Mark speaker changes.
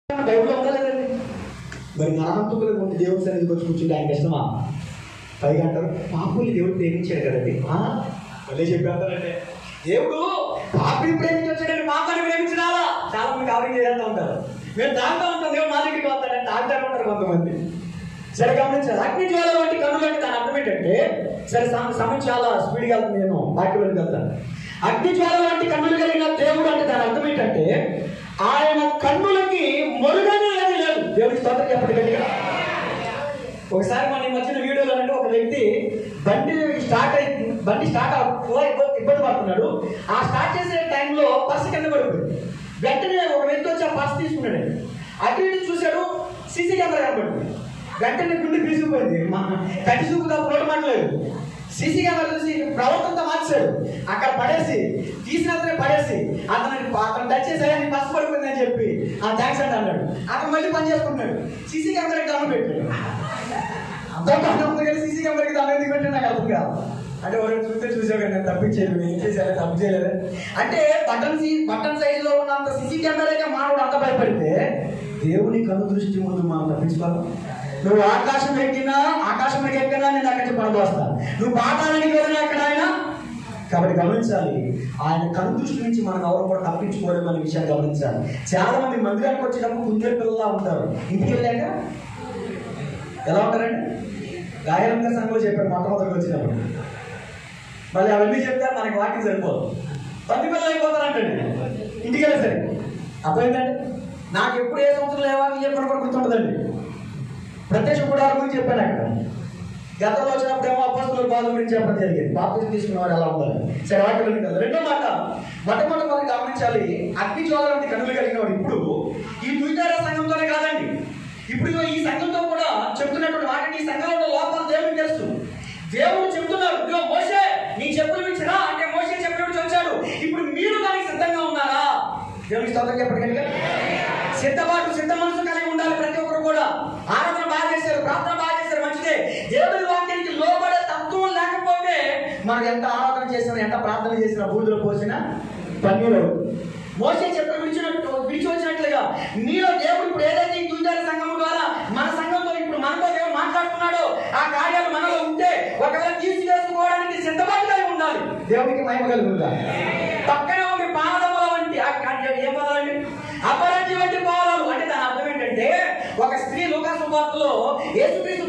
Speaker 1: బైబిల్లో ఉందా లేదండి మరి నామంతుకుల ముందు దేవుడి సన్నిధికి వచ్చి కూర్చుంటే ఆయనకి ఇష్టమా పైగా అంటారు పాపుల్ని దేవుడు ప్రేమించాడు కదండి ఆ? మళ్ళీ చెప్పేస్తారంటే దేవుడు పాపిని ప్రేమించాడని పాపాన్ని ప్రేమించినారా చాలా మంది కవరింగ్ చేస్తూ ఉంటారు మేము తాగుతూ ఉంటాం దేవుడు మా దగ్గరికి వస్తాడని తాగుతూ ఉంటారు కొంతమంది సరే గమనించాలి అగ్ని జ్వాల వంటి కన్నులు అంటే దాని అర్థం ఏంటంటే సరే సమ- సమయం చాలా స్పీడ్గా వెళ్తుంది నేను వాక్యంలోకి వెళ్తాను అగ్ని జ్వాల వంటి కన్నులు కలిగిన దేవుడు అంటే దాని అర్థం ఏంటంటే ఆయన కన్నులకి మొరుగనే ఏమీ లేదు దేవుడికి స్తోత్రం చెప్పండి గట్టిగా ఒకసారి మన ఈ మధ్యన వీడియోలో అంటే ఒక వ్యక్తి బండి స్టార్ట్ అయి బండి స్టార్ట్ అవ్వ ఇబ్బంది పడుతున్నాడు ఆ స్టార్ట్ చేసే టైంలో పర్స్ కింద పడిపోయింది వెంటనే ఒక వ్యక్తి వచ్చి ఆ పర్స్ తీసుకున్నాడు అటు ఇటు చూశాడు సీసీ కెమెరా కనబడింది వెంటనే గుండె పీసుకుపోయింది మా కట్టి చూపు తప్ప నోటి మాటలేదు సీసీ కెమెరా చూసి ప్రవర్తనతో మార్చాడు అక్కడ పడేసి తీసినంతనే పడేసి అతను అతను టచ్ చేసి నీ పర్స్ పడిపోయింది అని చెప్పి ఆ థ్యాంక్స్ అంటే అన్నాడు అతను మళ్ళీ పని చేసుకుంటున్నాడు సీసీ కెమెరా డౌన్ పెట్టాడు అర్థం సీసీ కెమెరాకి దాని ఎందుకు పెట్టాడు నాకు అర్థం కాదు అంటే ఎవరైనా చూస్తే చూసావు కానీ నేను తప్పించేది ఏం చేశారు తప్పు చేయలేదు అంటే బటన్ సీ బటన్ సైజ్ లో ఉన్నంత సీసీ కెమెరాకే మానవుడు అంత భయపడితే దేవుని కను దృష్టి ముందు మనం తప్పించుకోవాలి నువ్వు ఆకాశం ఎక్కినా ఆకాశం ఎక్కినా నేను అక్కడి నుంచి పడదోస్తా నువ్వు పాతానికి వెళ్ళినా ఎక్కడైనా కాబట్టి గమనించాలి ఆయన కను దృష్టి నుంచి మనం ఎవరు కూడా తప్పించుకోలేము అనే విషయాన్ని గమనించాలి చాలా మంది మందిరానికి వచ్చేటప్పుడు కుందేలు పిల్లలా ఉంటారు ఇంటికి వెళ్ళాక ఎలా ఉంటారండి గాయరంగా సంఘంలో చెప్పాడు మొట్టమొదటికి వచ్చినప్పుడు మళ్ళీ అవన్నీ చెప్తే మనకి వాటికి సరిపోదు పది పిల్లలు అయిపోతారంటండి ఇంటికి వెళ్ళే సరే అర్థమైందండి నాకు ఎప్పుడు ఏ సంవత్సరం లేవా అని చెప్పిన కూడా గుర్తుండదండి ప్రత్యక్ష గుడారం గురించి చెప్పాను అక్కడ గతంలో వచ్చినప్పుడు ఏమో అపోస్తుల బాధ గురించి చెప్పడం జరిగింది బాప్తిజం తీసుకున్న వారు ఎలా ఉండాలి సరే వాటిలోకి కదా రెండో మాట మొట్టమొదటి మనం గమనించాలి అగ్ని జ్వాల వంటి కన్నులు కలిగిన వాడు ఇప్పుడు ఈ ద్వితీయ సంఘంతోనే కాదండి ఇప్పుడు ఇదిగో ఈ సంఘంతో కూడా చెప్తున్నటువంటి వాటిని ఈ సంఘంలో ఉన్న లోపాలు దేవుడికి తెలుసు దేవుడు చెప్తున్నారు ఇదిగో మోసే నీ చెప్పులు ఇచ్చినా అంటే మోసే చెప్పినట్టు వచ్చాడు ఇప్పుడు మీరు దానికి సిద్ధంగా ఉన్నారా దేవునికి స్తోత్రం చెప్పండి కనుక సిద్ధపాటు సిద్ధ మనసు కలిగి ఉండాలి ప్రతి ఒక్కరు కూడా ఆరాధన బాగా చేశారు ప్రార్థన బాగా చేశారు మంచిదే దేవుడి వాక్యానికి లోబడే తత్వం లేకపోతే మనం ఎంత ఆరాధన చేసినా ఎంత ప్రార్థన చేసినా బూడిదలో పోసినా పన్నీరు మోసే చెప్పిన విడిచినట్టు విడిచి వచ్చినట్లుగా మీలో దేవుడు ఇప్పుడు ఏదైతే ఈ దుర్జాల సంఘం ద్వారా మన సంఘంతో ఇప్పుడు మనతో దేవుడు మాట్లాడుతున్నాడో ఆ కార్యాలు మనలో ఉంటే ఒకవేళ తీసివేసుకోవడానికి సిద్ధపాటు కలిగి ఉండాలి దేవునికి మహిమ కలిగి ఉండాలి పక్కన ఉండి పాదముల వంటి ఆ కార్యాలు ఏ పదాలండి అపరాధ్య వంటి పాదాలు అంటే దాని అర్థం ఏంటంటే ఒక స్త్రీ లోకాసు వార్తలో యేసుక్రీస్తు